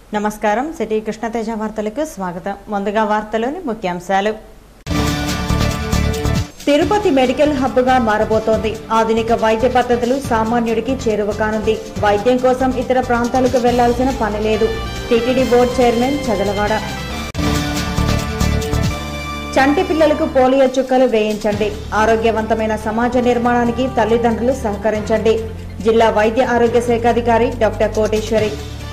నమస్కారం సిటీ కృష్ణతేజ వార్తలకు స్వాగతం ముందుగా వార్తలోని ముఖ్యాంశాలు తిరుపతి మెడికల్ హబ్ గా మారబోతోంది ఆధునిక వైద్య పద్ధతులు సామాన్యుడికి చేరువ కానుంది వైద్యం కోసం ఇతర ప్రాంతాలకు వెళ్లాల్సిన పని లేదు టీటీడీ బోర్డు చైర్మన్ చదలవాడ చంటి పిల్లలకు పోలియో చుక్కలు వేయించండి ఆరోగ్యవంతమైన సమాజ నిర్మాణానికి తల్లిదండ్రులు సహకరించండి జిల్లా వైద్య ఆరోగ్య శాఖ అధికారి డాక్టర్ కోటేశ్వరి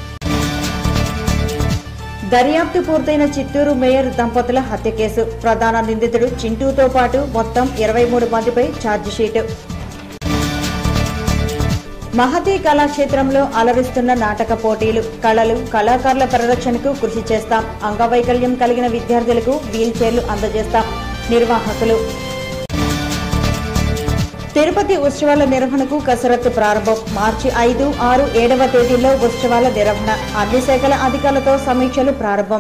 దర్యాప్తు పూర్తయిన చిత్తూరు మేయర్ దంపతుల హత్య కేసు ప్రధాన నిందితుడు చింటూతో పాటు మొత్తం ఇరవై మూడు మందిపై ఛార్జిషీటు మహతి కళాక్షేత్రంలో అలరిస్తున్న నాటక పోటీలు కళలు కళాకారుల పరిరక్షణకు కృషి చేస్తాం అంగవైకల్యం కలిగిన విద్యార్థులకు వీల్ చైర్లు అందజేస్తాం నిర్వాహకులు తిరుపతి ఉత్సవాల నిర్వహణకు కసరత్తు ప్రారంభం మార్చి ఐదు ఆరు ఏడవ తేదీల్లో ఉత్సవాల నిర్వహణ అన్ని శాఖల అధికారులతో సమీక్షలు ప్రారంభం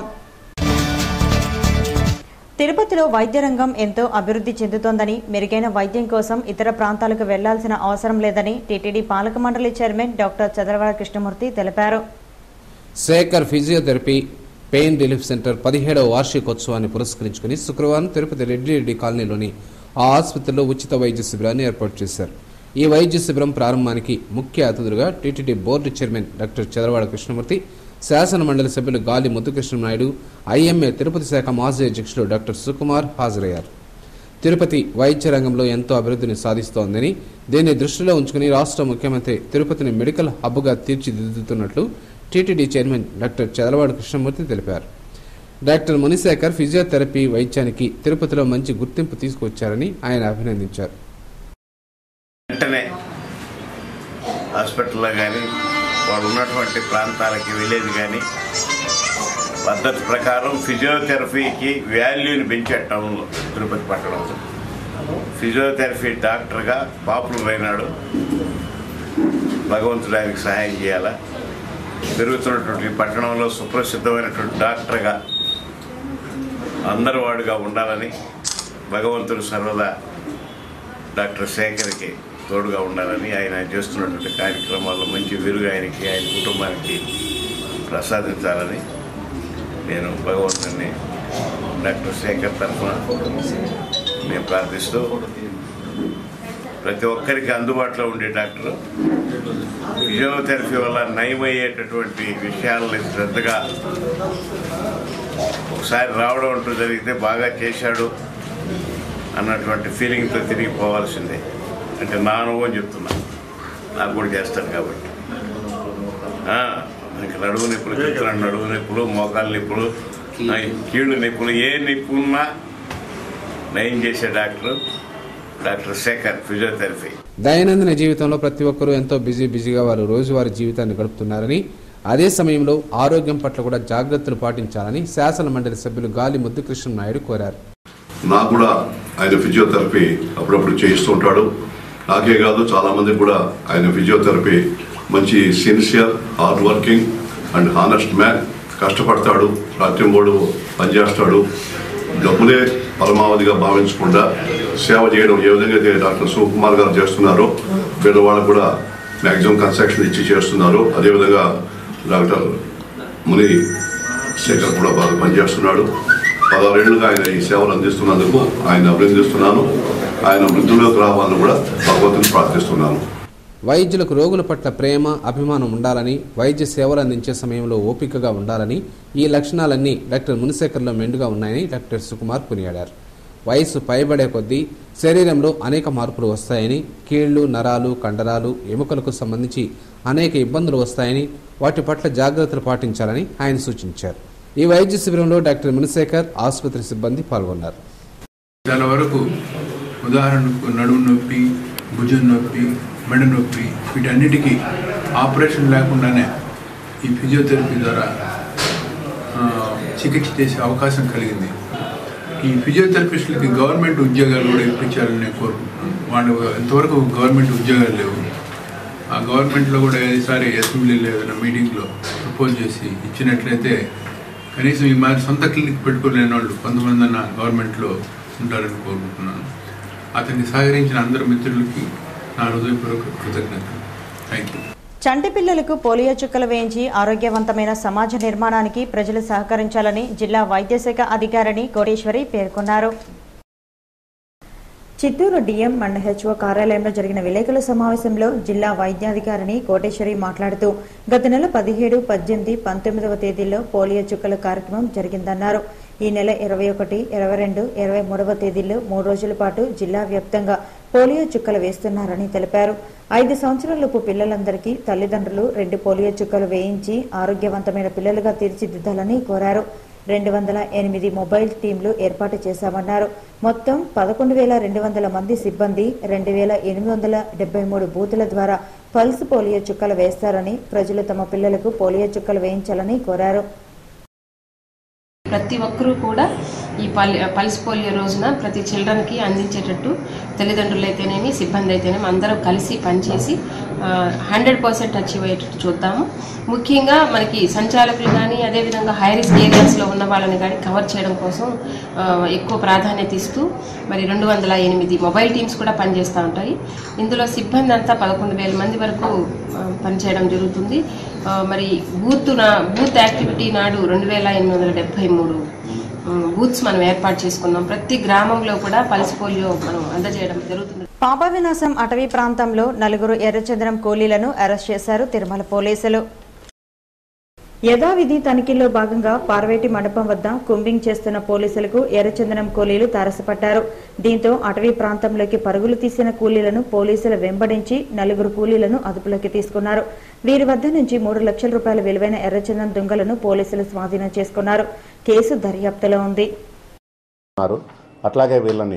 తిరుపతిలో వైద్య రంగం ఎంతో అభివృద్ధి చెందుతోందని మెరుగైన వైద్యం కోసం ఇతర ప్రాంతాలకు వెళ్లాల్సిన అవసరం లేదని టీటీడీ పాలక మండలి చైర్మన్ డాక్టర్ చదరవాడ కృష్ణమూర్తి తెలిపారు Shekhar physiotherapy pain relief centre పదిహేడవ వార్షికోత్సవాన్ని పురస్కరించుకుని శుక్రవారం తిరుపతి రెడ్డి రెడ్డి కాలనీలోని ఆ ఆసుపత్రిలో ఉచిత వైద్య శిబిరాన్ని ఏర్పాటు చేశారు ఈ వైద్య శిబిరం ప్రారంభానికి ముఖ్య అతిథులుగా TTD board chairman doctor Chadaravada Krishnamurthy శాసన మండలి సభ్యులు గాలి ముద్దుకృష్ణనాయుడు ఐఎంఏ తిరుపతి శాఖ మాజీ అధ్యక్షులు డాక్టర్ సుకుమార్ హాజరయ్యారు తిరుపతి వైద్య రంగంలో ఎంతో అభివృద్ధిని సాధిస్తోందని దీన్ని దృష్టిలో ఉంచుకుని రాష్ట్ర ముఖ్యమంత్రి తిరుపతిని మెడికల్ హబ్గా తీర్చిదిద్దుతున్నట్లు TTD chairman doctor Chadalavada Krishnamurthy తెలిపారు డాక్టర్ మునిశేఖర్ ఫిజియోథెరపీ వైద్యానికి తిరుపతిలో మంచి గుర్తింపు తీసుకొచ్చారని ఆయన అభినందించారు వెంటనే హాస్పిటల్లో కానీ వాడు ఉన్నటువంటి ప్రాంతాలకి వెళ్ళేది కానీ పద్ధతి ప్రకారం ఫిజియోథెరపీకి వాల్యూని పెంచే టౌన్లో తిరుపతి పట్టణంలో ఫిజియోథెరపీ డాక్టర్గా పాపులర్ అయినాడు భగవంతుడు ఆయనకి సహాయం చేయాలా పెరుగుతున్నటువంటి ఈ పట్టణంలో సుప్రసిద్ధమైనటువంటి డాక్టర్గా అందరి వాడుగా ఉండాలని భగవంతుడు సర్వదా డాక్టర్ శేఖర్కి తోడుగా ఉండాలని ఆయన చేస్తున్నటువంటి కార్యక్రమాల్లో మంచి వెలుగు ఆయనకి ఆయన కుటుంబానికి ప్రసాదించాలని నేను భగవంతుని డాక్టర్ శేఖర్ తరఫున నేను ప్రార్థిస్తూ ప్రతి ఒక్కరికి అందుబాటులో ఉండే డాక్టర్ ఫిజియోథెరపీ వల్ల నయమయ్యేటటువంటి విషయాలని శ్రద్ధగా ఒకసారి రావడం అంటూ జరిగితే బాగా చేశాడు అన్నటువంటి ఫీలింగ్తో తిరిగి పోవాల్సిందే అంటే నా అనుభవం చెప్తున్నా నాకు కూడా చేస్తాను కాబట్టి ఆ, ఇంకా నడువు నొప్పులు చెప్తున్నాను నడువు నొప్పులు మోకాలు నొప్పులు ఆ, కీళ్ళు నొప్పులు ఏ నొప్పి ఉన్నా నయం చేసే డాక్టర్ డాక్టర్ శేఖర్ ఫిజియోథెరపీ దైనందిన జీవితంలో ప్రతి ఒక్కరూ ఎంతో బిజీ బిజీగా వారు రోజువారీ జీవితాన్ని గడుపుతున్నారని అదే సమయంలో ఆరోగ్యం పట్ల కూడా జాగ్రత్తలు పాటించాలని శాసన మండలి సభ్యులు గాలి ముద్దుకృష్ణ నాయుడు కోరారు నాకు కూడా ఆయన ఫిజియోథెరపీ అప్పుడప్పుడు చేయిస్తూ ఉంటాడు నాకే కాదు చాలా మందికి కూడా ఆయన ఫిజియోథెరపీ మంచి sincere hard working and honest man కష్టపడతాడు రాత్రింబోడు పనిచేస్తాడు డబ్బులే పరమావధిగా భావించకుండా సేవ చేయడం ఏ విధంగా అయితే డాక్టర్ శివకుమార్ గారు చేస్తున్నారో పేదవాళ్ళకు కూడా మ్యాక్సిమం కన్సెక్షన్ ఇచ్చి చేస్తున్నారు అదేవిధంగా డాక్టర్ ముని శేఖర్ కూడా బాగా పనిచేస్తున్నాడు పదహారేళ్లుగా ఆయన ఈ సేవలు అందిస్తున్నందుకు ఆయన అభినందిస్తున్నాను ఆయన వృద్ధుల్లోకి రావాలని కూడా భగవంతుని ప్రార్థిస్తున్నాను వైద్యులకు రోగుల పట్ల ప్రేమ అభిమానం ఉండాలని వైద్య సేవలు అందించే సమయంలో ఓపికగా ఉండాలని ఈ లక్షణాలన్నీ డాక్టర్ మునిశేఖర్లో మెండుగా ఉన్నాయని డాక్టర్ సుకుమార్ కొనియాడారు వయసు పైబడే కొద్దీ శరీరంలో అనేక మార్పులు వస్తాయని కీళ్లు నరాలు కండరాలు ఎముకలకు సంబంధించి అనేక ఇబ్బందులు వస్తాయని వాటి పట్ల జాగ్రత్తలు పాటించాలని ఆయన సూచించారు ఈ వైద్య శిబిరంలో డాక్టర్ మునిశేఖర్ ఆసుపత్రి సిబ్బంది పాల్గొన్నారు చాలా వరకు ఉదాహరణకు నడుము నొప్పి భుజం నొప్పి మెడ నొప్పి వీటన్నిటికీ ఆపరేషన్ లేకుండానే ఈ ఫిజియోథెరపీ ద్వారా ఆ, చికిత్స చేసే అవకాశం కలిగింది ఈ ఫిజియోథెరపిస్టులకి గవర్నమెంట్ ఉద్యోగాలు కూడా ఇప్పించాలని నేను కోరుకుంటున్నాను వాళ్ళు ఎంతవరకు గవర్నమెంట్ ఉద్యోగాలు లేవు ఆ గవర్నమెంట్లో కూడా ఈసారి అసెంబ్లీలో ఏదైనా మీటింగ్లో ప్రపోజ్ చేసి ఇచ్చినట్లయితే కనీసం ఈ మాదిరి సొంత క్లినిక్ పెట్టుకోలేని వాళ్ళు కొంతమంది అన్న గవర్నమెంట్లో ఉంటారని కోరుకుంటున్నాను అతన్ని సహకరించిన అందరు మిత్రులకి నా హృదయపూర్వక కృతజ్ఞతలు థ్యాంక్ యూ చంటి పిల్లలకు పోలియో చుక్కలు వేయించి ఆరోగ్యవంతమైన సమాజ నిర్మాణానికి ప్రజలు సహకరించాలని జిల్లా వైద్యశాఖ అధికారిని కోటేశ్వరి పేర్కొన్నారు చిత్తూరు డిఎం మండ హెచ్ఓ కార్యాలయంలో జరిగిన విలేకరుల సమావేశంలో జిల్లా వైద్యాధికారిని కోటేశ్వరి మాట్లాడుతూ గత నెల పదిహేడు పద్దెనిమిది పంతొమ్మిదవ తేదీల్లో పోలియో చుక్కల కార్యక్రమం జరిగిందన్నారు ఈ నెల ఇరవై ఒకటి ఇరవై రెండు ఇరవై మూడవ తేదీల్లో మూడు రోజుల పాటు జిల్లా వ్యాప్తంగా పోలియో చుక్కలు వేస్తున్నారని తెలిపారు ఐదు సంవత్సరాలలోపు పిల్లలందరికీ తల్లిదండ్రులు రెండు పోలియో చుక్కలు వేయించి ఆరోగ్యవంతమైన పిల్లలుగా తీర్చిదిద్దాలని కోరారు రెండు వందల ఎనిమిది మొబైల్ టీంలు ఏర్పాటు చేశామన్నారు మొత్తం పదకొండు వేల రెండు వందల మంది సిబ్బంది రెండు వేల ఎనిమిది వందల డెబ్బై మూడు బూతుల ద్వారా పల్స్ పోలియో చుక్కలు వేస్తారని ప్రజలు తమ పిల్లలకు పోలియో చుక్కలు వేయించాలని కోరారు ప్రతి ఒక్కరూ కూడా ఈ పల్ పల్స్ పోలియో రోజున ప్రతి చిల్డ్రన్కి అందించేటట్టు తల్లిదండ్రులు అయితేనేమి సిబ్బంది అయితేనేమి అందరం కలిసి పనిచేసి హండ్రెడ్ పర్సెంట్ అచీవ్ అయ్యేటట్టు చూద్దాము ముఖ్యంగా మనకి సంచాలకులు కానీ అదేవిధంగా హై రిస్క్ ఏరియాస్లో ఉన్న వాళ్ళని కానీ కవర్ చేయడం కోసం ఆ, ఎక్కువ ప్రాధాన్యత ఇస్తూ మరి రెండు వందల ఎనిమిది మొబైల్ టీమ్స్ కూడా పనిచేస్తూ ఉంటాయి ఇందులో సిబ్బంది అంతా పదకొండు వేల మంది వరకు ఆ, పనిచేయడం జరుగుతుంది ఆ, మరి బూత్ నా బూత్ యాక్టివిటీ నాడు రెండు వేల ఎనిమిది వందల డెబ్బై మూడు బూత్స్ మనం ఏర్పాటు చేసుకున్నాం ప్రతి గ్రామంలో కూడా పల్స్ పోలియో మనం అందజేయడం జరుగుతుంది పాప వినాశం అటవీ ప్రాంతంలో నలుగురు ఎర్రచంద్రం కూలీలను అరెస్ట్ చేశారు తిరుమల పోలీసులు యథావిధి తనిఖీల్లో భాగంగా పార్వేటి మండపం వద్ద కుంబింగ్ చేస్తున్న పోలీసులకు ఎర్రచందనం కూలీలు తారసపడ్డారు దీంతో అటవీ ప్రాంతంలోకి పరుగులు తీసిన కూలీలను పోలీసులు వెంబడించి నలుగురు కూలీలను అదుపులోకి తీసుకున్నారు వీరి వద్ద నుంచి మూడు లక్షల రూపాయల విలువైన ఎర్రచందనం దుంగలను పోలీసులు స్వాధీనం చేసుకున్నారు కేసు దర్యాప్తులో ఉంది ఉన్నారు అట్లాగే వీళ్ళని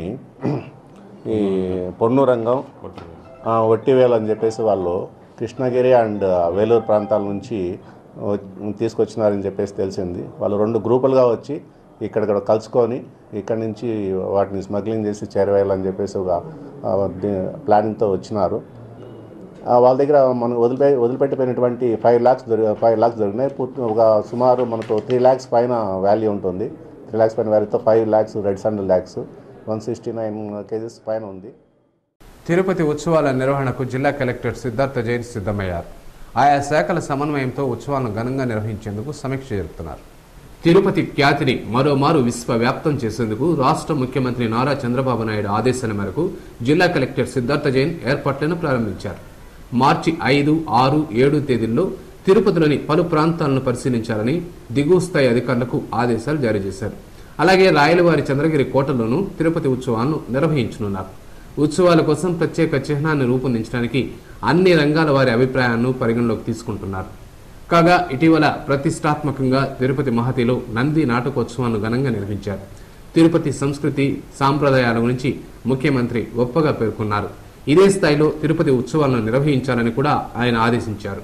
ఈ పొన్ను రంగం ఆ, ఒట్టివేలు అని చెప్పేసి వాళ్ళు కృష్ణగిరి అండ్ వేలూరు ప్రాంతాల నుంచి వ- తీసుకొచ్చినారని చెప్పేసి తెలిసింది వాళ్ళు రెండు గ్రూపులుగా వచ్చి ఇక్కడిక్కడ కలుసుకొని ఇక్కడి నుంచి వాటిని స్మగ్లింగ్ చేసి చేరవేయాలని చెప్పేసి ఒక ఆ, ది- ప్లానింగ్తో వచ్చినారు ఆ, వాళ్ళ దగ్గర మనం వదిలిపె వదిలిపెట్టిపోయినటువంటి ఫైవ్ ల్యాక్స్ దొరి ఫైవ్ ల్యాక్స్ దొరికినాయి పూర్తి ఒక సుమారు మనకు త్రీ ల్యాక్స్ పైన వాల్యూ ఉంటుంది త్రీ ల్యాక్స్ పైన వాల్యూతో five lakhs red hundred lakhs one sixty nine KGs పైన ఉంది తిరుపతి ఉత్సవాల నిర్వహణకు జిల్లా కలెక్టర్ సిద్ధార్థ జైన్ సిద్ధమయ్యారు ఆయా శాఖల సమన్వయంతో ఉత్సవాలను ఘనంగా నిర్వహించేందుకు సమీక్ష జరుపుతున్నారు తిరుపతి ఖ్యాతిని మరోమారు విశ్వవ్యాప్తం చేసేందుకు రాష్ట్ర ముఖ్యమంత్రి నారా చంద్రబాబు నాయుడు ఆదేశాల మేరకు జిల్లా కలెక్టర్ సిద్ధార్థ జైన్ ఏర్పాట్లను ప్రారంభించారు మార్చి ఐదు ఆరు ఏడు తేదీల్లో తిరుపతిలోని పలు ప్రాంతాలను పరిశీలించాలని దిగువ స్థాయి అధికారులకు ఆదేశాలు జారీ చేశారు అలాగే రాయలవారి చంద్రగిరి కోటలోనూ తిరుపతి ఉత్సవాలను నిర్వహించనున్నారు ఉత్సవాల కోసం ప్రత్యేక చిహ్నాన్ని రూపొందించడానికి అన్ని రంగాల వారి అభిప్రాయాలను పరిగణలోకి తీసుకుంటున్నారు కాగా ఇటీవల ప్రతిష్టాత్మకంగా తిరుపతి మహతిలో నంది నాటకోత్సవాన్ని ఘనంగా నిర్వహించారు తిరుపతి సంస్కృతి సాంప్రదాయాల గురించి ముఖ్యమంత్రి గొప్పగా పేర్కొన్నారు ఇదే స్థాయిలో తిరుపతి ఉత్సవాలను నిర్వహించాలని కూడా ఆయన ఆదేశించారు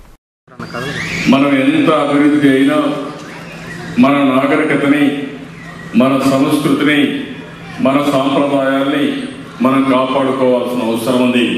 మనం ఎంత అభివృద్ధి అయినా మన నాగరికతని మన సంస్కృతిని మన సాంప్రదాయాల్ని మనం కాపాడుకోవాల్సిన అవసరం ఉంది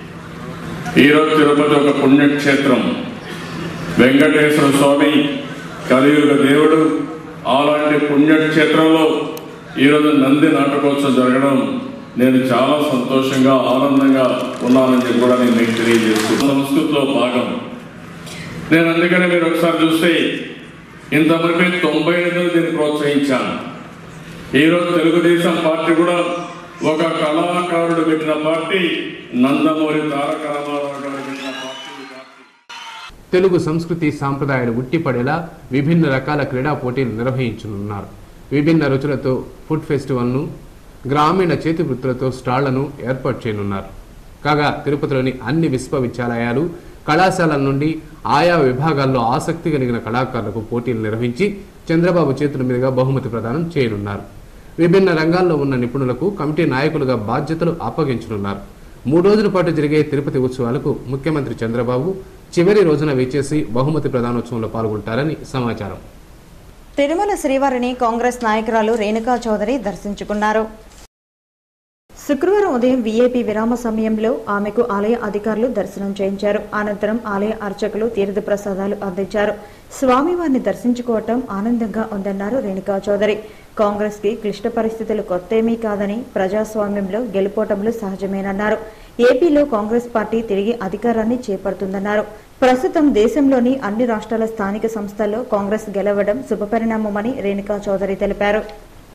ఈరోజు తిరుపతి ఒక పుణ్యక్షేత్రం వెంకటేశ్వర స్వామి కలియుగ దేవుడు అలాంటి పుణ్యక్షేత్రంలో ఈరోజు నంది నాటకోత్సవం జరగడం నేను చాలా సంతోషంగా ఆనందంగా ఉన్నానని చెప్పి కూడా నేను మీకు తెలియజేస్తున్నాను సంస్కృతిలో భాగం నేను అందుకనే మీరు ఒకసారి చూస్తే ఇంతవరకు తొంభై ఎనిమిది దీన్ని ప్రోత్సహించాను ఈరోజు తెలుగుదేశం పార్టీ కూడా ఒక కళాకారుడు పెట్టిన పార్టీ నందమూరి తారక రామారావు గారు పెట్టిన పార్టీ ఈ పార్టీ తెలుగు సంస్కృతి సాంప్రదాయాలు ఉట్టిపడేలా విభిన్న రకాల క్రీడా పోటీలు నిర్వహించనున్నారు విభిన్న రుచులతో ఫుడ్ ఫెస్టివల్ను గ్రామీణ చేతి వృత్తులతో స్టాళ్లను ఏర్పాటు చేయనున్నారు కాగా తిరుపతిలోని అన్ని విశ్వవిద్యాలయాలు కళాశాలల నుండి ఆయా విభాగాల్లో ఆసక్తి కలిగిన కళాకారులకు పోటీలు నిర్వహించి చంద్రబాబు చేతుల మీదుగా బహుమతి ప్రదానం చేయనున్నారు విభిన్న రంగాల్లో ఉన్న నిపుణులకు కమిటీ నాయకులుగా బాధ్యతలు అప్పగించనున్నారు మూడు రోజుల పాటు జరిగే తిరుపతి ఉత్సవాలకు ముఖ్యమంత్రి చంద్రబాబు చివరి రోజున విచ్చేసి బహుమతి ప్రదానోత్సవంలో పాల్గొంటారని సమాచారం తిరుమల శ్రీవారిని కాంగ్రెస్ నాయకురాలు రేణుకా చౌదరి దర్శించుకున్నారు శుక్రవారం ఉదయం వీఐపీ విరామ సమయంలో ఆమెకు ఆలయ అధికారులు దర్శనం చేయించారు అనంతరం ఆలయ అర్చకులు తీర్థ ప్రసాదాలు అందించారు స్వామివారిని దర్శించుకోవటం ఆనందంగా ఉందన్నారు రేణుకా చౌదరి కాంగ్రెస్ కి క్లిష్ట పరిస్థితులు కొత్తేమీ కాదని ప్రజాస్వామ్యంలో గెలుపోటములు సహజమేనన్నారు ఏపీలో కాంగ్రెస్ పార్టీ తిరిగి అధికారాన్ని చేపడుతుందన్నారు ప్రస్తుతం దేశంలోని అన్ని రాష్ట్రాల స్థానిక సంస్థల్లో కాంగ్రెస్ గెలవడం శుభపరిణామమని రేణుకా చౌదరి తెలిపారు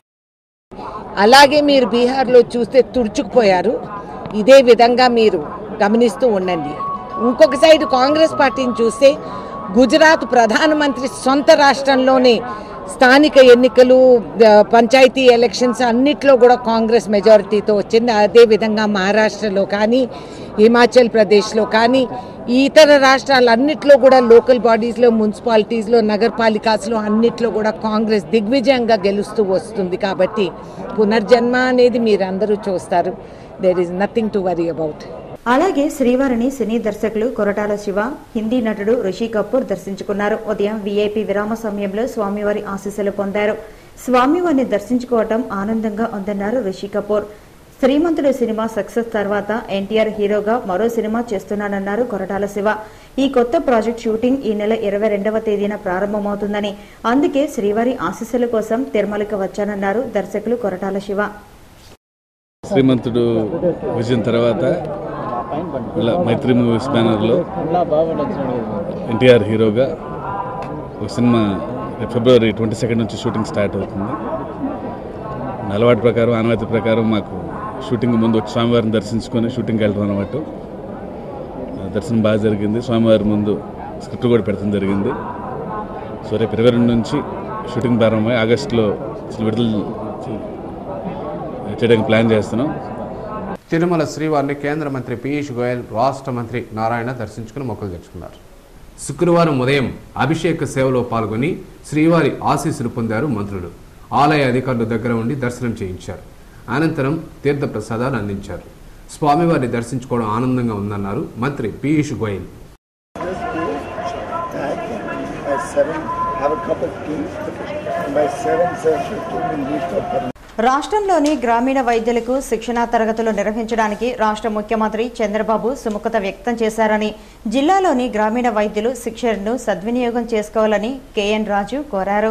అలాగే మీరు బీహార్లో చూస్తే తుడుచుకుపోయారు ఇదే విధంగా మీరు గమనిస్తూ ఉండండి ఇంకొక సైడ్ కాంగ్రెస్ పార్టీని చూస్తే గుజరాత్ ప్రధానమంత్రి సొంత రాష్ట్రంలోనే స్థానిక ఎన్నికలు ఆ, పంచాయతీ ఎలక్షన్స్ అన్నిట్లో కూడా కాంగ్రెస్ మెజారిటీతో వచ్చింది అదేవిధంగా మహారాష్ట్రలో కానీ హిమాచల్ ప్రదేశ్లో కానీ ఈ ఇతర రాష్ట్రాలన్నిట్లో కూడా లోకల్ బాడీస్లో మున్సిపాలిటీస్లో నగరపాలికాస్లో అన్నిట్లో కూడా కాంగ్రెస్ దిగ్విజయంగా గెలుస్తూ వస్తుంది కాబట్టి పునర్జన్మ అనేది మీరు అందరూ చూస్తారు there is nothing to worry about అలాగే శ్రీవారిని సినీ దర్శకులు కొరటాల శివ హిందీ నటుడు రిషి కపూర్ దర్శించుకున్నారు ఉదయం వీఐపీ విరామ సమయంలో స్వామివారి ఆశీస్సులు పొందారు స్వామివారిని దర్శించుకోవటం ఆనందంగా ఉందన్నారు రిషి కపూర్ శ్రీమంతుడు సినిమా సక్సెస్ తర్వాత ఎన్టీఆర్ హీరోగా మరో సినిమా చేస్తున్నానన్నారు కొరటాల శివ ఈ కొత్త ప్రాజెక్ట్ షూటింగ్ ఈ నెల ఇరవై రెండవ తేదీన ప్రారంభమవుతుందని అందుకే శ్రీవారి ఆశీస్సుల కోసం తిరుమలకి వచ్చానన్నారు దర్శకులు కొరటాల శివ శ్రీమంతుడు విజయం తర్వాత ఇలా మైత్రి మూవీస్ బ్యానర్లో ఎన్టీఆర్ హీరోగా ఒక సినిమా రేపు ఫిబ్రవరి ట్వంటీ సెకండ్ నుంచి షూటింగ్ స్టార్ట్ అవుతుంది నా అలవాటు ప్రకారం ఆనవాయితీ ప్రకారం మాకు షూటింగ్ ముందు వచ్చి స్వామివారిని దర్శించుకొని షూటింగ్కి వెళ్ళడం అనమాట ఆ దర్శనం బాగా జరిగింది స్వామివారి ముందు స్క్రిప్ట్ కూడా పెట్టడం జరిగింది సో రేపు ఇరవై రెండు నుంచి షూటింగ్ ప్రారంభమై ఆగస్టులో అసలు విడుదల చేయడానికి ప్లాన్ చేస్తున్నాం తిరుమల శ్రీవారిని కేంద్ర మంత్రి పీయూష్ గోయల్ రాష్ట్ర మంత్రి నారాయణ దర్శించుకుని మొక్కలు తెచ్చుకున్నారు శుక్రవారం ఉదయం అభిషేక సేవలో పాల్గొని శ్రీవారి ఆశీస్సులు పొందారు మంత్రులు ఆలయ అధికారుల దగ్గర ఉండి దర్శనం చేయించారు అనంతరం తీర్థ ప్రసాదాలు అందించారు స్వామివారిని దర్శించుకోవడం ఆనందంగా ఉందన్నారు మంత్రి Piyush Goyal by seven, have a cup of tea, and by seven, seven fifteen, we'll leave for Parna. రాష్ట్రంలోని గ్రామీణ వైద్యులకు శిక్షణా తరగతులు నిర్వహించడానికి రాష్ట్ర ముఖ్యమంత్రి చంద్రబాబు సుముఖత వ్యక్తం చేశారని జిల్లాలోని గ్రామీణ వైద్యులు శిక్షణను సద్వినియోగం చేసుకోవాలని కేఎన్ రాజు కోరారు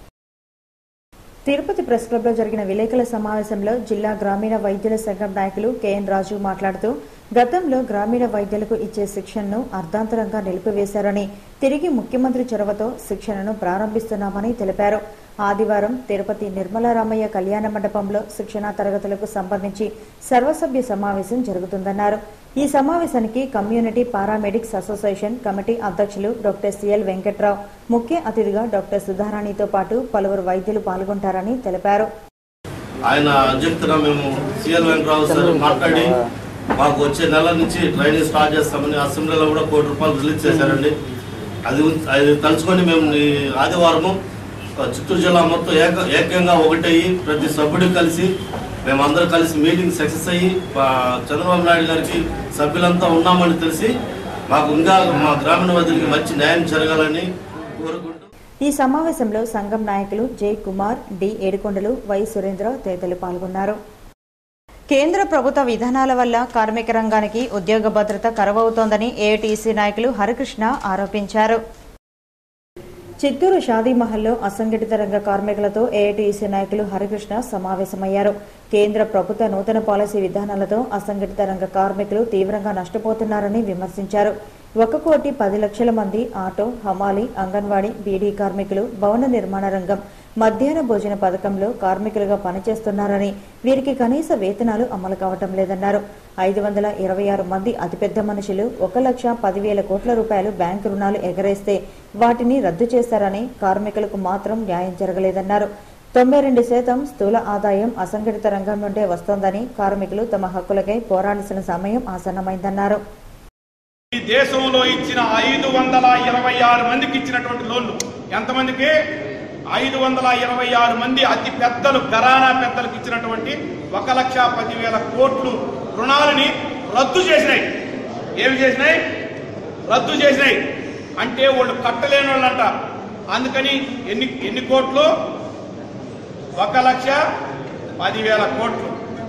తిరుపతి ప్రెస్ క్లబ్లో జరిగిన విలేకరుల సమావేశంలో జిల్లా గ్రామీణ వైద్యుల సంఘం నాయకులు కేఎన్ రాజు మాట్లాడుతూ గతంలో గ్రామీణ వైద్యులకు ఇచ్చే శిక్షణను అర్ధాంతరంగా నిలిపివేశారని తిరిగి ముఖ్యమంత్రి చొరవతో శిక్షణను ప్రారంభిస్తున్నామని తెలిపారు ఆదివారం తిరుపతి నిర్మలారామయ్య కళ్యాణ మండపంలో శిక్షణా తరగతులకు సంబంధించి సర్వసభ్య సమావేశం జరుగుతుందన్నారు ఈ సమావేశానికి కమ్యూనిటీ పారామెడిక్స్ అసోసియేషన్ కమిటీ అధ్యక్షులు డాక్టర్ సిఎల్ వెంకట్రావు ముఖ్య అతిథిగా డాక్టర్ సుధారాణితో పాటు పలువురు వైద్యులు పాల్గొంటారని తెలిపారు ఆయన అధ్యక్షతన మేము సిఎల్ వెంకటరావు సార్ మాట్లాడి మాకు వచ్చే నెల నుంచి ట్రైనింగ్ స్టార్ట్ చేస్తామని అసెంబ్లీలో కూడా కోటి రూపాయలు రిలీజ్ చేశారండి అది ఉం- అది తలుచుకొని మేము ఈ ఆదివారము ఆ, చిత్తూరు జిల్లా మొత్తం ఏక ఏకంగా ఒకటయ్యి ప్రతి సభ్యుడు కలిసి మేమందరం కలిసి మీటింగ్ సక్సెస్ అయ్యి ఆ, చంద్రబాబు నాయుడు గారికి సభ్యులంతా ఉన్నామని తెలిసి మాకు ఇంకా మా గ్రామీణ వైద్యులకి మంచి న్యాయం జరగాలని కోరుకుంటూ ఈ సమావేశంలో సంఘం నాయకులు జై కుమార్ డి ఏడుకొండలు వై సురేంద్ర తదితరులు పాల్గొన్నారు కేంద్ర ప్రభుత్వ విధానాల వల్ల కార్మిక రంగానికి ఉద్యోగ భద్రత కరువవుతోందని ఏఐటీసీ నాయకులు హరికృష్ణ ఆరోపించారు చిత్తూరు షాదీ మహల్లో అసంఘటిత రంగ కార్మికులతో ఏఐటీసీ నాయకులు హరికృష్ణ సమావేశమయ్యారు కేంద్ర ప్రభుత్వ నూతన పాలసీ విధానాలతో అసంఘటిత రంగ కార్మికులు తీవ్రంగా నష్టపోతున్నారని విమర్శించారు ఒక కోటి పది లక్షల మంది ఆటో హమాలి అంగన్వాడీ బీడీ కార్మికులు భవన నిర్మాణ రంగం మధ్యాహ్న భోజన పథకంలో కార్మికులుగా పనిచేస్తున్నారని వీరికి కనీస వేతనాలు అమలు కావటం లేదన్నారు ఐదు వందల ఇరవై ఆరు మంది అతిపెద్ద మనుషులు ఒక లక్ష పదివేల కోట్ల రూపాయలు బ్యాంకు రుణాలు ఎగరేస్తే వాటిని రద్దు చేశారని కార్మికులకు మాత్రం న్యాయం జరగలేదన్నారు తొంభై రెండు శాతం స్థూల ఆదాయం అసంఘటిత రంగం నుండే వస్తోందని కార్మికులు తమ హక్కులకై పోరాడాల్సిన సమయం ఆసన్నమైందన్నారు ఈ దేశంలో ఇచ్చిన ఐదు వందల ఇరవై ఆరు మందికి ఇచ్చినటువంటి లోన్లు ఎంతమందికి ఐదు వందల ఇరవై ఆరు మంది అతి పెద్దలు ఘరానా పెద్దలకు ఇచ్చినటువంటి ఒక లక్ష పదివేల కోట్లు రుణాలని రద్దు చేసినాయి ఏమి చేసినాయి రద్దు చేసినాయి అంటే వాళ్ళు కట్టలేని వాళ్ళంట అందుకని ఎన్ని ఎన్ని కోట్లు ఒక లక్ష పదివేల కోట్లు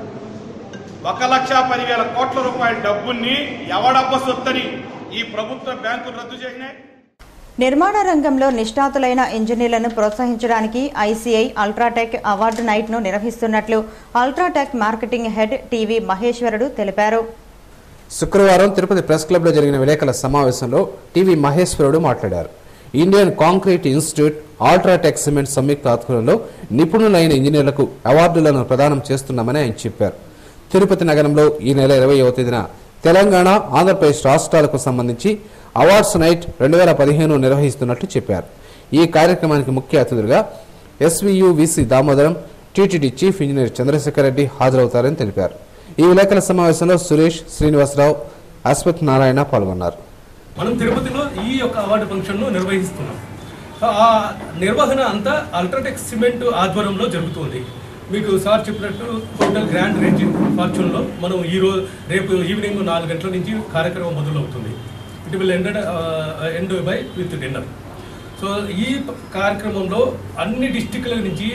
ఒక లక్ష పదివేల కోట్ల రూపాయల డబ్బుల్ని ఎవడబ్బ సొత్తని ఈ ప్రభుత్వ బ్యాంకులు రద్దు చేసినాయి నిర్మాణ రంగంలో నిష్ణాతులైన ఇంజనీర్లను ప్రోత్సహించడానికి ఐసీఐ అల్ట్రాటెక్ అవార్డు నైట్ ను నిర్వహిస్తున్నట్లు అల్ట్రాటెక్ మార్కెటింగ్ హెడ్ టీవీ మహేశ్వరుడు తెలిపారు శుక్రవారం తిరుపతి ప్రెస్ క్లబ్లో జరిగిన విలేకరుల సమావేశంలో టీవీ మహేశ్వరుడు మాట్లాడారు Indian concrete institute UltraTech cement సంయుక్త ఆధ్వర్యంలో నిపుణులైన ఇంజనీర్లకు అవార్డులను ప్రదానం చేస్తున్నామని ఆయన చెప్పారు తిరుపతి నగరంలో ఈ నెల ఇరవైవ తేదీన తెలంగాణ ఆంధ్రప్రదేశ్ రాష్ట్రాలకు సంబంధించి అవార్డ్స్ నైట్ రెండు వేల పదిహేను నిర్వహిస్తున్నట్లు చెప్పారు ఈ కార్యక్రమానికి ముఖ్య అతిథులుగా SVU VC Damodaram TTD chief engineer Chandrashekhar Reddy హాజరవుతారని తెలిపారు ఈ విలేకరుల సమావేశంలో సురేష్ శ్రీనివాసరావు అశ్వత్ నారాయణ పాల్గొన్నారు మనం తిరుపతిలో ఈ యొక్క అవార్డు ఫంక్షన్ను నిర్వహిస్తున్నాం సో ఆ నిర్వహణ అంతా అల్ట్రాటెక్ సిమెంట్ ఆధ్వర్యంలో జరుగుతుంది మీకు సార్ చెప్పినట్టు హోటల్ గ్రాండ్ రేంజింగ్ ఫార్చ్యూన్లో మనం ఈ రోజు రేపు ఈవినింగ్ నాలుగు గంటల నుంచి కార్యక్రమం మొదలవుతుంది it will ended end by with dinner so ఈ ప- కార్యక్రమంలో అన్ని డిస్టిక్ల నుంచి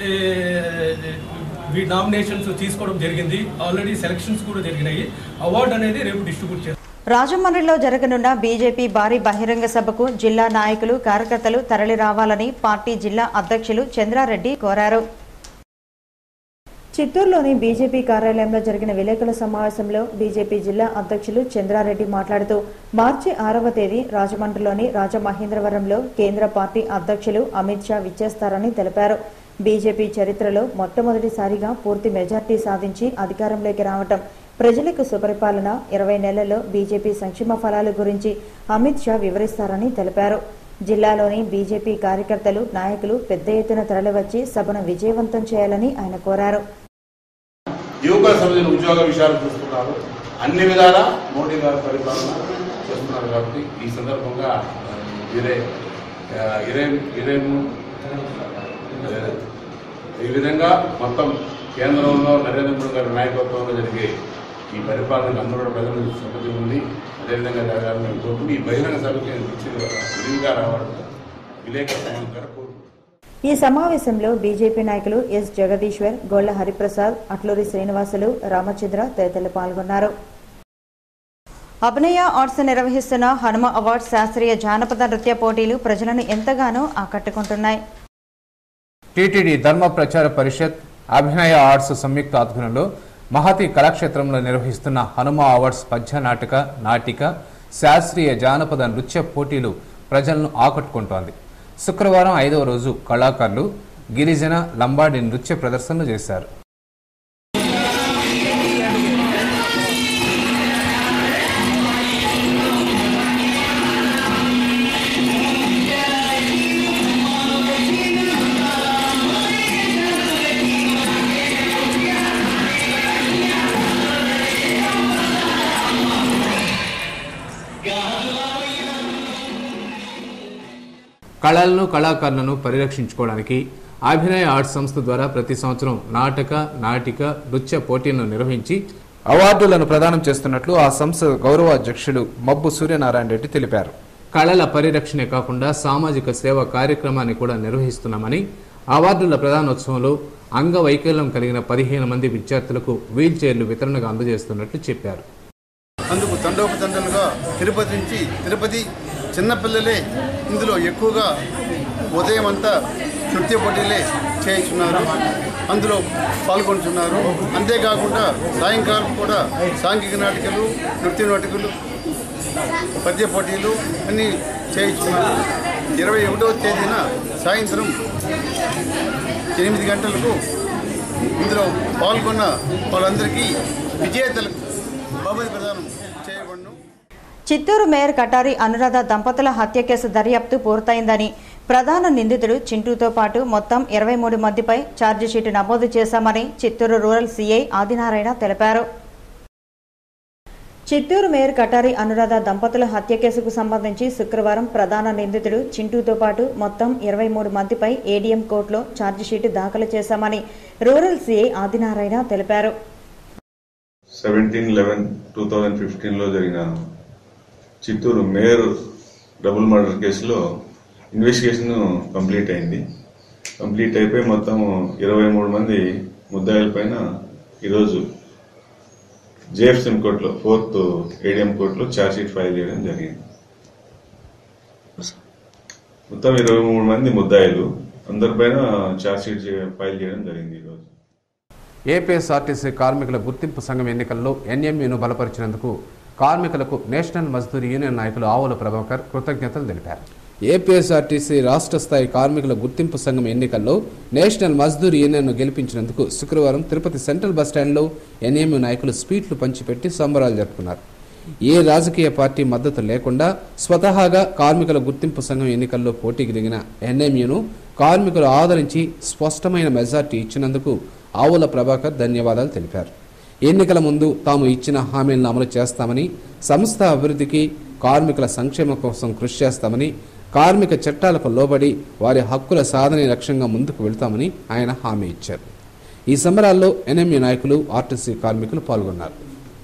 నామినేషన్స్ తీసుకోవడం జరిగింది ఆల్రెడీ సెలక్షన్స్ కూడా జరిగినాయి అవార్డు అనేది రేపు డిస్ట్రిబ్యూట్ చేస్తారు రాజమండ్రిలో జరగనున్న బీజేపీ భారీ బహిరంగ సభకు జిల్లా నాయకులు కార్యకర్తలు తరలి రావాలని పార్టీ జిల్లా అధ్యక్షులు చంద్రారెడ్డి కోరారు చిత్తూరులోని బీజేపీ కార్యాలయంలో జరిగిన విలేకరుల సమావేశంలో బీజేపీ జిల్లా అధ్యక్షులు చంద్రారెడ్డి మాట్లాడుతూ మార్చి ఆరవ తేదీ రాజమండ్రిలోని రాజమహేంద్రవరంలో కేంద్ర పార్టీ అధ్యక్షులు అమిత్ షా విచ్చేస్తారని తెలిపారు బీజేపీ చరిత్రలో మొట్టమొదటిసారిగా పూర్తి మెజార్టీ సాధించి అధికారంలోకి రావటం ప్రజలకు సుపరిపాలన ఇరవై నెలల్లో బీజేపీ సంక్షేమ ఫలాల గురించి అమిత్ షా వివరిస్తారని తెలిపారు జిల్లాలోని బీజేపీ కార్యకర్తలు నాయకులు పెద్ద ఎత్తున తరలివచ్చి సభను విజయవంతం చేయాలని ఆయన కోరారు యువకుల సంబంధించిన ఉద్యోగ విషయాలు చూస్తున్నారు అన్ని విధాలా మోడీ గారు పరిపాలన చేస్తున్నారు కాబట్టి ఈ సందర్భంగా ఇరే ఇరే ఇరేము ఈ విధంగా మొత్తం కేంద్రంలో నరేంద్ర మోడీ గారి నాయకత్వంలో జరిగే ఈ పరిపాలనకు అందరూ కూడా ప్రజల నుంచి సంపత్తి ఉంది అదేవిధంగా జరగాలని మేము కోరుకుంటూ ఈ బహిరంగ సభకి ఇచ్చిన విధిగా రావడం విలేకరుల సమావేశం ద్వారా కోరుకుంటున్నాం. ఈ సమావేశంలో బీజేపీ నాయకులు ఎస్ జగదీశ్వర్ గొల్ల హరిప్రసాద్ అట్లూరి శ్రీనివాసులు రామచంద్ర తదితరులు పాల్గొన్నారు అభినయ ఆర్ట్స్ నిర్వహిస్తున్న హనుమ అవార్డ్స్ శాస్త్రీయ జానపద నృత్య పోటీలు ప్రజలను ఎంతగానో ఆకట్టుకుంటున్నాయి టీటీడీ ధర్మ ప్రచార పరిషత్ అభినయ ఆర్ట్స్ సంయుక్త ఆధ్వర్యంలో మహతి కళాక్షేత్రంలో నిర్వహిస్తున్న హనుమ అవార్డ్స్ పద్య నాటక నాటిక శాస్త్రీయ జానపద నృత్య పోటీలు ప్రజలను ఆకట్టుకుంటోంది శుక్రవారం ఐదవ రోజు కళాకారులు గిరిజన లంబాడి నృత్య ప్రదర్శనలు చేశారు కళలను కళాకారులను పరిరక్షించుకోవడానికి అభినయ ఆర్ట్స్ సంస్థ ద్వారా ప్రతి సంవత్సరం నాటక నాటిక నృత్య పోటీలను నిర్వహించి అవార్డులను ప్రదానం చేస్తున్నట్లు ఆ సంస్థ గౌరవ అధ్యక్షులు మబ్బు సూర్యనారాయణ రెడ్డి తెలిపారు కళల పరిరక్షణే కాకుండా సామాజిక సేవ కార్యక్రమాన్ని కూడా నిర్వహిస్తున్నామని అవార్డుల ప్రధానోత్సవంలో అంగవైకల్యం కలిగిన పదిహేను మంది విద్యార్థులకు వీల్ చైర్లు వితరణగా అందజేస్తున్నట్లు చెప్పారు అందుకు తండోపతండాలుగా తిరుపతి నుంచి తిరుపతి చిన్నపిల్లలే ఇందులో ఎక్కువగా ఉదయం అంతా నృత్య పోటీలే చేయించున్నారు అందులో పాల్గొంటున్నారు అంతేకాకుండా సాయంకాలం కూడా సాంఘిక నాటికలు నృత్య నాటికలు పద్య పోటీలు అన్నీ చేయించున్నారు ఇరవై ఒకటవ తేదీన సాయంత్రం ఎనిమిది గంటలకు ఇందులో పాల్గొన్న వాళ్ళందరికీ విజేతలకు బహుమతి ప్రదానం చేయబడును చిత్తూరు మేయర్ కటారి అనురాధ దంపతుల హత్య కేసు దర్యాప్తు పూర్తయిందని ప్రధాన నిందితుడు చింటూతో పాటు మొత్తం ఇరవై మూడు మందిపై ఛార్జిషీటు నమోదు చేశామని చిత్తూరు రూరల్ సీఐ ఆదినారాయణ తెలిపారు చిత్తూరు మేయర్ కటారి అనురాధ దంపతుల హత్య కేసుకు సంబంధించి శుక్రవారం ప్రధాన నిందితుడు చింటూతో పాటు మొత్తం ఇరవై మూడు మందిపై ఏడీఎం కోర్టులో ఛార్జిషీటు దాఖలు చేశామని రూరల్ సీఐ ఆదినారాయణ తెలిపారు సెవెంటీన్ లెవెన్ టూ థౌజండ్ ఫిఫ్టీన్లో జరిగిన చిత్తూరు మేయర్ డబుల్ మర్డర్ కేసులో ఇన్వెస్టిగేషన్ కంప్లీట్ అయింది కంప్లీట్ అయిపోయి మొత్తం ఇరవై మూడు మంది ముద్దాయిల పైన ఈరోజు జేఎఫ్సిఎం కోర్టులో ఫోర్త్ ఏడిఎం కోర్టులో ఛార్జ్షీట్ ఫైల్ చేయడం జరిగింది మొత్తం ఇరవై మూడు మంది ముద్దాయిలు అందరిపైన ఛార్జ్షీట్ చే- ఫైల్ చేయడం జరిగింది ఈరోజు ఏపీఎస్ఆర్టీసీ కార్మికుల గుర్తింపు సంఘం ఎన్నికల్లో ఎన్ఎంయూను బలపరిచినందుకు కార్మికులకు నేషనల్ మజ్దూర్ యూనియన్ నాయకులు ఆవుల ప్రభాకర్ కృతజ్ఞతలు తెలిపారు ఏపీఎస్ఆర్టీసీ రాష్ట్ర స్థాయి కార్మికుల గుర్తింపు సంఘం ఎన్నికల్లో నేషనల్ మజ్దూర్ యూనియన్ను గెలిపించినందుకు శుక్రవారం తిరుపతి సెంట్రల్ బస్టాండ్లో ఎన్ఎంయూ నాయకులు స్వీట్లు పంచిపెట్టి సంబరాలు జరుపుకున్నారు ఏ రాజకీయ పార్టీ మద్దతు లేకుండా స్వతహాగా కార్మికుల గుర్తింపు సంఘం ఎన్నికల్లో పోటీకి దిగిన ఎన్ఎంయూను కార్మికులు ఆదరించి స్పష్టమైన మెజార్టీ ఇచ్చినందుకు ఆవుల ప్రభాకర్ ధన్యవాదాలు తెలిపారు ఎన్నికల ముందు తాము ఇచ్చిన హామీలను అమలు చేస్తామని సంస్థ అభివృద్ధికి కార్మికుల సంక్షేమం కోసం కృషి చేస్తామని కార్మిక చట్టాలకు లోబడి వారి హక్కుల సాధన లక్ష్యంగా ముందుకు వెళ్తామని ఆయన హామీ ఇచ్చారు ఈ సంబరాల్లో ఎన్ఎంయూ నాయకులు ఆర్టీసీ కార్మికులు పాల్గొన్నారు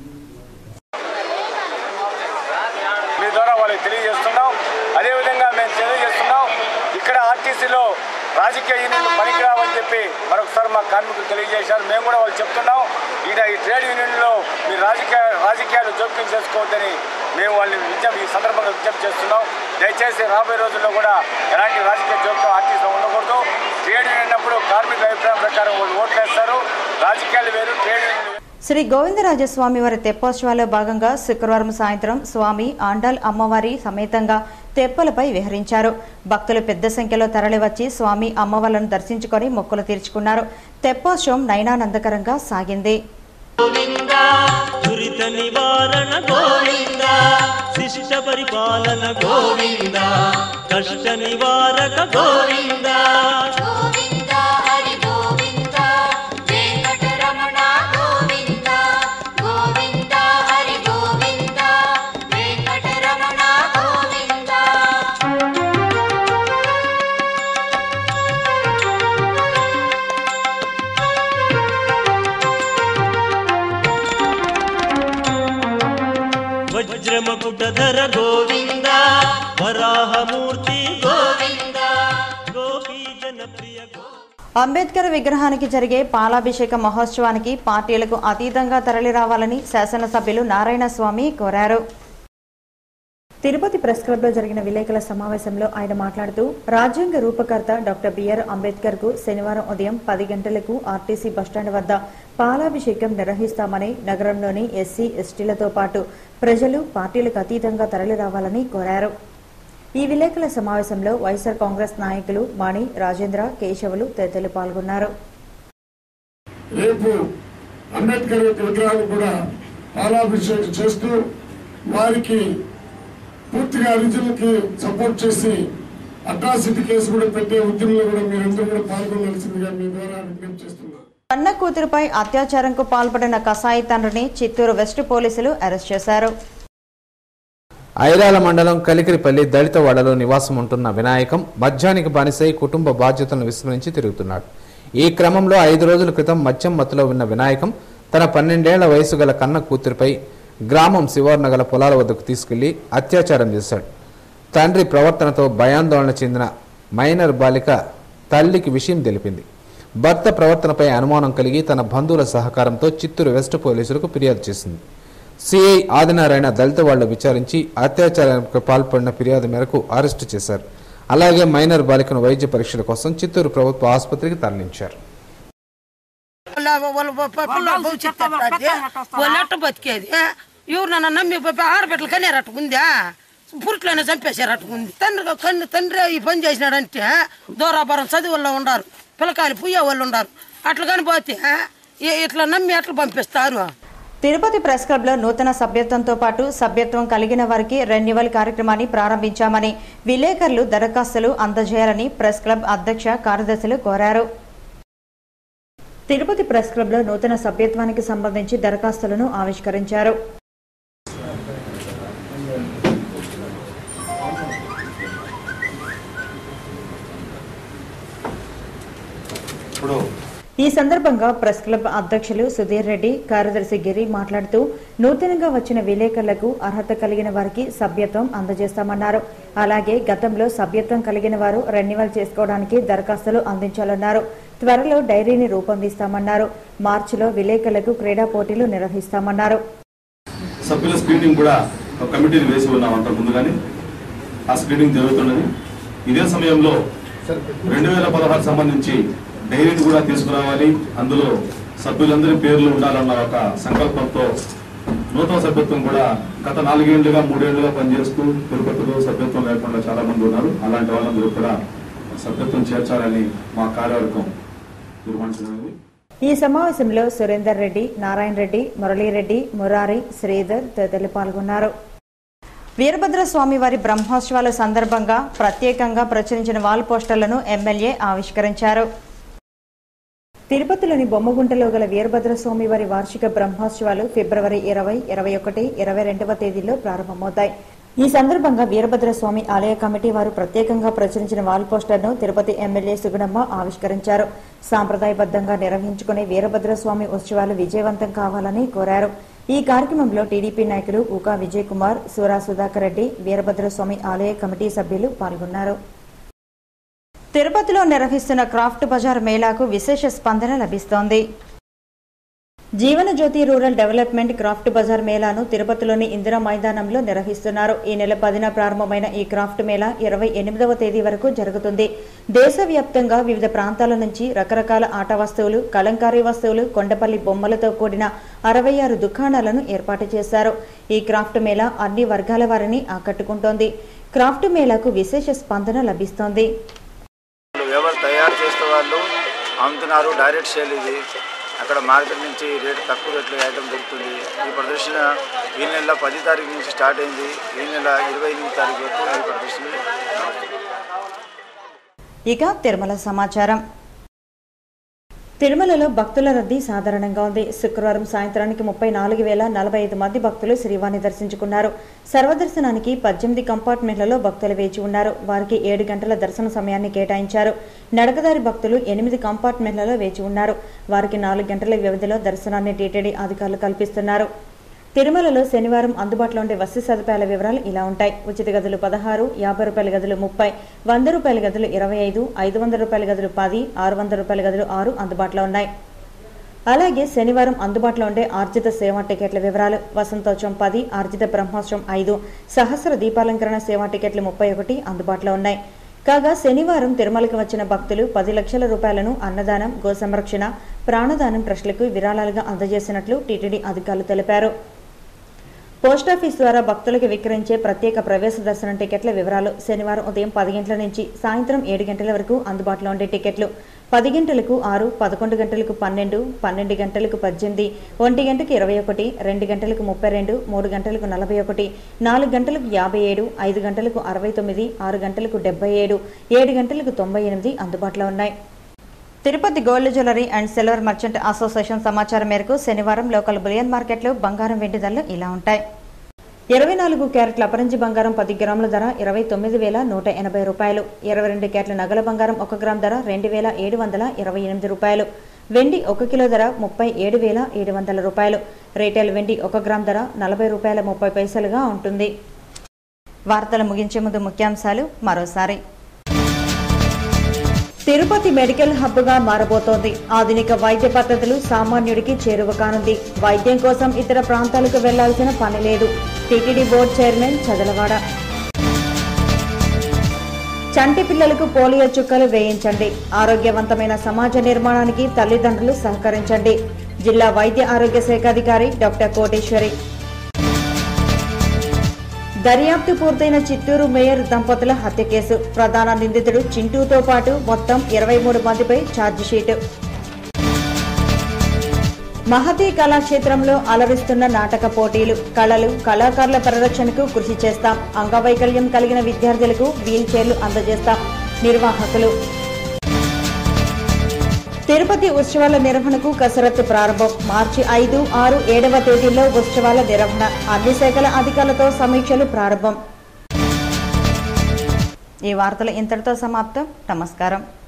మీ ద్వారా వాళ్ళకి తెలియజేస్తున్నాం అదేవిధంగా మేము తెలియజేస్తున్నాం ఇక్కడ ఆర్టీసీలో రాజకీయ యూనియన్లు పనికిరావని చెప్పి మరొకసారి మా కార్మికులు తెలియజేశారు మేము కూడా వాళ్ళు చెప్తున్నాం ఈడ ఈ ట్రేడ్ యూనియన్లో మీ రాజకీయ రాజకీయాలు జోక్యం చేసుకోవద్దని మేము వాళ్ళని విజ్ఞప్తి ఈ సందర్భంగా విజ్ఞప్తి చేస్తున్నాం దయచేసి రాబోయే రోజుల్లో కూడా ఎలాంటి రాజకీయ జోక్యం ఆర్టీసీలో ఉండకూడదు ట్రేడ్ యూనియన్ అన్నప్పుడు కార్మికుల అభిప్రాయం ప్రకారం వాళ్ళు ఓట్లు వేస్తారు రాజకీయాలు వేరు ట్రేడ్ యూనియన్ వేరు. శ్రీ గోవిందరాజస్వామి వారి తెప్పోత్సవాల్లో భాగంగా శుక్రవారం సాయంత్రం స్వామి ఆండాల్ అమ్మవారి సమేతంగా తెప్పలపై విహరించారు భక్తులు పెద్ద సంఖ్యలో తరలివచ్చి స్వామి అమ్మవార్లను దర్శించుకొని మొక్కులు తీర్చుకున్నారు తెప్పోత్సవం నయనానందకరంగా సాగింది దురిత నివారణ గోవింద శిష్ట పరిపాలన గోవింద కష్ట నివారక గోవింద గోవింద హరి గోవింద వెంకటరమణ గోవింద గోవింద హరి గోవింద వెంకటరమణ గోవింద వజ్రమకుటధర గోవింద వరాహమూర్తి గోవింద గోపీ జనప్రియ అంబేద్కర్ విగ్రహానికి జరిగే పాలాభిషేక మహోత్సవానికి పార్టీలకు అతీతంగా తరలిరావాలని శాసనసభ్యులు నారాయణ స్వామి కోరారు తిరుపతి ప్రెస్ క్లబ్ లో జరిగిన విలేకరుల సమావేశంలో ఆయన మాట్లాడుతూ రాజ్యాంగ రూపకర్త డాక్టర్ బిఆర్ అంబేద్కర్ కు శనివారం ఉదయం పది గంటలకు ఆర్టీసీ బస్టాండ్ వద్ద పాలాభిషేకం నిర్వహిస్తామని నగరంలోని ఎస్సీ ఎస్టీలతో పాటు ప్రజలు పార్టీలకు అతీతంగా తరలిరావాలని కోరారు ఈ విలేకరుల సమావేశంలో వైఎస్ఆర్ కాంగ్రెస్ నాయకులు మణి రాజేంద్ర కేశవులు తదితరులు పాల్గొన్నారు రేపు అంబేద్కర్ యొక్క విగ్రహాన్ని కూడా పాలాభిషేకం చేస్తూ వారికి పూర్తిగా హరిజనులకి సపోర్ట్ చేసి అట్రాసిటీ కేసు కూడా పెట్టే ఉద్యమంలో కూడా మీరందరూ కూడా పాల్గొనాల్సిందిగా మీ ద్వారా విజ్ఞప్తి చేస్తున్నాను కన్న కూతురుపై అత్యాచారంకు పాల్పడిన కసాయి తండ్రిని చిత్తూరు వెస్ట్ పోలీసులు అరెస్ట్ చేశారు ఐరాల మండలం కలికిరిపల్లి దళితవాడలో నివాసం ఉంటున్న వినాయకం మద్యానికి బానిసై కుటుంబ బాధ్యతలను విస్మరించి తిరుగుతున్నాడు ఈ క్రమంలో ఐదు రోజుల క్రితం మద్యం మత్తులో ఉన్న వినాయకం తన పన్నెండేళ్ల వయసు గల కన్న కూతురిపై గ్రామం శివార్న గల పొలాల వద్దకు తీసుకెళ్లి అత్యాచారం చేశాడు తండ్రి ప్రవర్తనతో భయాందోళన చెందిన మైనర్ బాలిక తల్లికి విషయం తెలిపింది భర్త ప్రవర్తనపై అనుమానం కలిగి తన బంధువుల సహకారంతో చిత్తూరు వెస్ట్ పోలీసులకు ఫిర్యాదు చేసింది సిఐ ఆదినారాయణ దళిత వాళ్లు విచారించి అత్యాచారానికి పాల్పడిన ఫిర్యాదు మేరకు అరెస్టు చేశారు అలాగే మైనర్ బాలికను వైద్య పరీక్షల కోసం చిత్తూరు ప్రభుత్వ ఆసుపత్రికి తరలించారు వాళ్ళు ఎట్ట బతికేది ఎవరు నన్ను నమ్మి ఆడబిడ్డలు కనేరు అట్టుకుందా పురుట్లోనే చంపేశారు అట్టుకుంది తండ్రి కన్ను తండ్రి ఈ పని చేసినాడంటే దూరాభరం చదువుల్లో ఉండారు పిల్లకాయలు పుయ్యే వాళ్ళు ఉండారు అట్లా కానీ పోతే ఇ- ఇట్లా నమ్మి ఎట్లా పంపిస్తారు తిరుపతి ప్రెస్ క్లబ్ లో నూతన సభ్యత్వంతో పాటు సభ్యత్వం కలిగిన వారికి రెన్యువల్ కార్యక్రమాన్ని ప్రారంభించామని విలేకరులు దరఖాస్తులు అందజేయాలని ప్రెస్ క్లబ్ అధ్యక్ష కార్యదర్శులు కోరారు తిరుపతి ప్రెస్ క్లబ్ లో నూతన సభ్యత్వానికి సంబంధించి దరఖాస్తులను ఆవిష్కరించారు ఇప్పుడు ఈ సందర్భంగా ప్రెస్ క్లబ్ అధ్యక్షులు సుధీర్ రెడ్డి కార్యదర్శి గిరి మాట్లాడుతూ నూతనంగా వచ్చిన విలేకరులకు అర్హత కలిగిన వారికి సభ్యత్వం అందజేస్తామన్నారు అలాగే గతంలో సభ్యత్వం కలిగిన వారు రెన్యువల్ చేసుకోవడానికి దరఖాస్తులు అందించాలన్నారు త్వరలో డైరీని రూపొందిస్తామన్నారు మార్చిలో విలేకరులకు క్రీడా పోటీలు నిర్వహిస్తామన్నారు సభ్యుల స్క్రీనింగ్ కూడా ఒక కమిటీని వేసి ఉన్నాం అంత ముందుగానే ఆ స్క్రీనింగ్ జరుగుతున్నది ఇదే సమయంలో రెండు వేల పదహారు సంబంధించి డైరీని కూడా తీసుకురావాలి అందులో సభ్యులందరి పేర్లు ఉండాలన్న ఒక సంకల్పంతో నూతన సభ్యత్వం కూడా గత నాలుగేళ్లుగా మూడేళ్లుగా పనిచేస్తూ తిరుపతిలో సభ్యత్వం లేకుండా చాలా మంది ఉన్నారు అలాంటి వాళ్ళందరూ కూడా సభ్యత్వం చేర్చాలని మా కార్యవర్గం తీర్మానించినది ఈ సమావేశంలో సురేందర్ రెడ్డి నారాయణ రెడ్డి మురళీరెడ్డి మురారి శ్రీధర్ తదితరులు పాల్గొన్నారు వీరభద్ర స్వామి వారి బ్రహ్మోత్సవాల సందర్భంగా ప్రత్యేకంగా ప్రచురించిన వాల్ పోస్టర్లను ఎమ్మెల్యే ఆవిష్కరించారు తిరుపతిలోని బొమ్మగుంటలో గల వీరభద్ర స్వామి వారి వార్షిక బ్రహ్మోత్సవాలు ఫిబ్రవరి ఇరవై ఇరవై ఒకటి ఇరవై రెండవ తేదీలో ప్రారంభమవుతాయి ఈ సందర్భంగా వీరభద్ర స్వామి ఆలయ కమిటీ వారు ప్రత్యేకంగా ప్రచురించిన వాల్ పోస్టర్ను తిరుపతి ఎమ్మెల్యే సుగుణమ్మ ఆవిష్కరించారు సాంప్రదాయబద్ధంగా నిర్వహించుకునే వీరభద్ర స్వామి ఉత్సవాలు విజయవంతం కావాలని కోరారు ఈ కార్యక్రమంలో టీడీపీ నాయకులు ఉకా విజయ్ కుమార్ సూరా సుధాకర్ రెడ్డి వీరభద్ర స్వామి ఆలయ కమిటీ సభ్యులు పాల్గొన్నారు తిరుపతిలో నిర్వహిస్తున్న క్రాఫ్ట్ బజార్ మేళాకు విశేష స్పందన లభిస్తోంది Jeevana Jyothi rural development craft bazaar మేళాను తిరుపతిలోని ఇందిరా మైదానంలో నిర్వహిస్తున్నారు ఈ నెల పదిన ప్రారంభమైన ఈ క్రాఫ్ట్ మేళా ఇరవై ఎనిమిదవ తేదీ వరకు జరుగుతుంది దేశవ్యాప్తంగా వివిధ ప్రాంతాల నుంచి రకరకాల ఆట వస్తువులు కలంకారీ వస్తువులు కొండపల్లి బొమ్మలతో కూడిన అరవై ఆరు దుకాణాలను ఏర్పాటు చేశారు ఈ క్రాఫ్ట్ మేళా అన్ని వర్గాల వారిని ఆకట్టుకుంటోంది క్రాఫ్ట్ మేళాకు విశేష స్పందన లభిస్తోంది ఎవరు తయారు చేసే వాళ్ళు అమ్ముతున్నారు డైరెక్ట్ సేల్ ఇది అక్కడ మార్కెట్ నుంచి రేటు తక్కువ రేట్లో ఐటమ్ దొరుకుతుంది ఈ ప్రదర్శన ఈ నెల పది తారీఖు నుంచి స్టార్ట్ అయింది ఈ నెల ఇరవై ఎనిమిది తారీఖు వరకు ఈ ప్రదర్శన ఇక తిరుమల సమాచారం తిరుమలలో భక్తుల రద్దీ సాధారణంగా ఉంది శుక్రవారం సాయంత్రానికి ముప్పై నాలుగు వేల నలభై ఐదు మంది భక్తులు శ్రీవాణి దర్శించుకున్నారు సర్వదర్శనానికి పద్దెనిమిది కంపార్ట్మెంట్లలో భక్తులు వేచి ఉన్నారు వారికి ఏడు గంటల దర్శన సమయాన్ని కేటాయించారు నడకదారి భక్తులు ఎనిమిది కంపార్ట్మెంట్లలో వేచి ఉన్నారు వారికి నాలుగు గంటల వ్యవధిలో దర్శనాన్ని టీటీడీ అధికారులు కల్పిస్తున్నారు తిరుమలలో శనివారం అందుబాటులో ఉండే వసతి సదుపాయాల వివరాలు ఇలా ఉంటాయి ఉచిత గదులు పదహారు యాభై రూపాయల గదులు ముప్పై వంద రూపాయల గదులు ఇరవై ఐదు ఐదు వందల రూపాయల గదులు పది ఆరు వందల రూపాయల గదులు ఆరు అందుబాటులో ఉన్నాయి అలాగే శనివారం అందుబాటులో ఉండే ఆర్జిత సేవా టికెట్ల వివరాలు వసంతోత్సవం పది ఆర్జిత బ్రహ్మోత్సవం ఐదు సహస్ర దీపాలంకరణ సేవా టికెట్లు ముప్పై ఒకటి అందుబాటులో ఉన్నాయి కాగా శనివారం తిరుమలకు వచ్చిన భక్తులు పది లక్షల రూపాయలను అన్నదానం గో సంరక్షణ ప్రాణదానం ట్రస్టులకు విరాళాలుగా అందజేసినట్లు టీటీడీ అధికారులు తెలిపారు పోస్టాఫీస్ ద్వారా భక్తులకు విక్రయించే ప్రత్యేక ప్రవేశ దర్శనం టికెట్ల వివరాలు శనివారం ఉదయం పది గంటల నుంచి సాయంత్రం ఏడు గంటల వరకు అందుబాటులో ఉండే టికెట్లు పది గంటలకు ఆరు పదకొండు గంటలకు పన్నెండు పన్నెండు గంటలకు పద్దెనిమిది ఒంటి గంటకు ఇరవై ఒకటి రెండు గంటలకు ముప్పై రెండు మూడు గంటలకు నలభై ఒకటి నాలుగు గంటలకు యాభై ఏడు ఐదు గంటలకు అరవై తొమ్మిది ఆరు గంటలకు డెబ్బై ఏడు ఏడు గంటలకు తొంభై ఎనిమిది అందుబాటులో ఉన్నాయి Tirupati gold jewellery and silver merchant association సమాచారం మేరకు శనివారం లోకల్ బులియన్ మార్కెట్లో బంగారం వెండి ధరలు ఇలా ఉంటాయి ఇరవై నాలుగు క్యారెట్ల అపరంజి బంగారం పది గ్రాముల ధర ఇరవై తొమ్మిది వేల నూట ఎనభై రూపాయలు ఇరవై రెండు క్యారెట్ల నగల బంగారం ఒక గ్రామ్ ధర రెండు వేల ఏడు వందల ఇరవై ఎనిమిది రూపాయలు వెండి ఒక కిలో ధర ముప్పై ఏడు వేల ఏడు వందల రూపాయలు రీటైల్ వెండి ఒక గ్రామ్ ధర నలభై రూపాయల ముప్పై పైసలుగా ఉంటుంది వార్తలు ముగించే ముందు ముఖ్యాంశాలు మరోసారి తిరుపతి మెడికల్ హబ్గా మారబోతోంది ఆధునిక వైద్య పద్ధతులు సామాన్యుడికి చేరువ కానుంది వైద్యం కోసం ఇతర ప్రాంతాలకు వెళ్లాల్సిన పని లేదు టీటీడీ బోర్డు చైర్మన్ చదలవాడ చంటి పిల్లలకు పోలియో చుక్కలు వేయించండి ఆరోగ్యవంతమైన సమాజ నిర్మాణానికి తల్లిదండ్రులు సహకరించండి జిల్లా వైద్య ఆరోగ్య శాఖ అధికారి డాక్టర్ కోటేశ్వరి దర్యాప్తు పూర్తయిన చిత్తూరు మేయర్ దంపతుల హత్య కేసు ప్రధాన నిందితుడు చింటూతో పాటు మొత్తం ఇరవై మూడు మందిపై ఛార్జిషీటు మహతీ కళాక్షేత్రంలో అలరిస్తున్న నాటక పోటీలు కళలు కళాకారుల పరిరక్షణకు కృషి చేస్తాం అంగవైకల్యం కలిగిన విద్యార్థులకు వీల్ చైర్లు అందజేస్తాం నిర్వాహకులు తిరుపతి ఉత్సవాల నిర్వహణకు కసరత్తు ప్రారంభం మార్చి ఐదు ఆరు ఏడవ తేదీల్లో ఉత్సవాల నిర్వహణ అన్ని శాఖల అధికారులతో సమీక్షలు ప్రారంభం ఈ వార్తలు ఇంతటితో సమాప్తం నమస్కారం